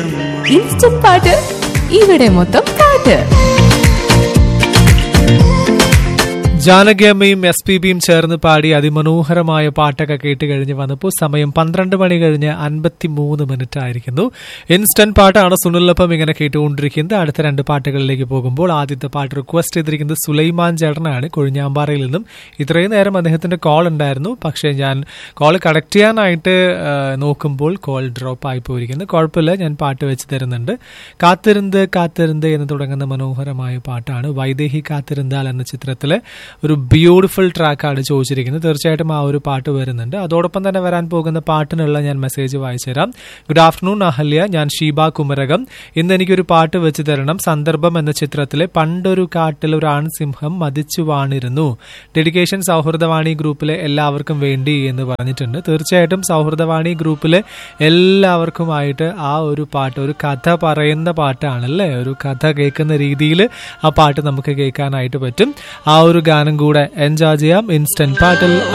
instant പാട്ട് ഇവിടെ മൊത്തം പാട്ട് ജാനകിയമ്മയും എസ് പി ബിയും ചേർന്ന് പാടി അതിമനോഹരമായ പാട്ടൊക്കെ കേട്ട് കഴിഞ്ഞ് വന്നപ്പോൾ സമയം പന്ത്രണ്ട് മണി കഴിഞ്ഞ് അൻപത്തി മൂന്ന് മിനിറ്റ് ആയിരിക്കുന്നു ഇൻസ്റ്റന്റ് പാട്ടാണ് സുനിലൊപ്പം ഇങ്ങനെ കേട്ടുകൊണ്ടിരിക്കുന്നത് അടുത്ത രണ്ട് പാട്ടുകളിലേക്ക് പോകുമ്പോൾ ആദ്യത്തെ പാട്ട് റിക്വസ്റ്റ് ചെയ്തിരിക്കുന്നത് സുലൈമാൻ ചേട്ടനാണ് കൊഴിഞ്ഞാമ്പാറയിൽ നിന്നും ഇത്രയും നേരം അദ്ദേഹത്തിന്റെ കോൾ ഉണ്ടായിരുന്നു പക്ഷേ ഞാൻ കോൾ കണക്ട് ചെയ്യാനായിട്ട് ആ, നോക്കുമ്പോൾ കോൾ ഡ്രോപ്പ് ആയി പോയിരിക്കുന്നു കുഴപ്പമില്ല ഞാൻ പാട്ട് വെച്ച് തരുന്നുണ്ട് കാത്തിരുന്ന് കാത്തിരുന്ന് എന്ന് തുടങ്ങുന്ന മനോഹരമായ പാട്ടാണ് വൈദേഹി കാത്തിരുന്താൽ എന്ന ചിത്രത്തിലെ ഒരു ബ്യൂട്ടിഫുൾ ട്രാക്കാണ് ചോദിച്ചിരിക്കുന്നത് തീർച്ചയായിട്ടും ആ ഒരു പാട്ട് വരുന്നുണ്ട് അതോടൊപ്പം തന്നെ വരാൻ പോകുന്ന പാട്ടിനുള്ള ഞാൻ മെസ്സേജ് വായിച്ചുതരാം ഗുഡ് ആഫ്റ്റർനൂൺ അഹല്യ ഞാൻ ഷീബ കുമരകം ഇന്ന് എനിക്കൊരു പാട്ട് വെച്ച് തരണം സന്ദർഭം എന്ന ചിത്രത്തിലെ പണ്ടൊരു കാട്ടിൽ ഒരു ആൺസിംഹം മതിച്ചു വാണിരുന്നു ഡെഡിക്കേഷൻ സൗഹൃദവാണി ഗ്രൂപ്പിലെ എല്ലാവർക്കും വേണ്ടി എന്ന് പറഞ്ഞിട്ടുണ്ട് തീർച്ചയായിട്ടും സൗഹൃദവാണി ഗ്രൂപ്പിലെ എല്ലാവർക്കുമായിട്ട് ആ ഒരു പാട്ട് ഒരു കഥ പറയുന്ന പാട്ടാണല്ലേ ഒരു കഥ കേൾക്കുന്ന രീതിയിൽ ആ പാട്ട് നമുക്ക് കേൾക്കാനായിട്ട് പറ്റും ആ ഒരു ഗാനം കൂടെ എൻജോയ് ചെയ്യാം ഇൻസ്റ്റന്റ് പാട്ടിൽ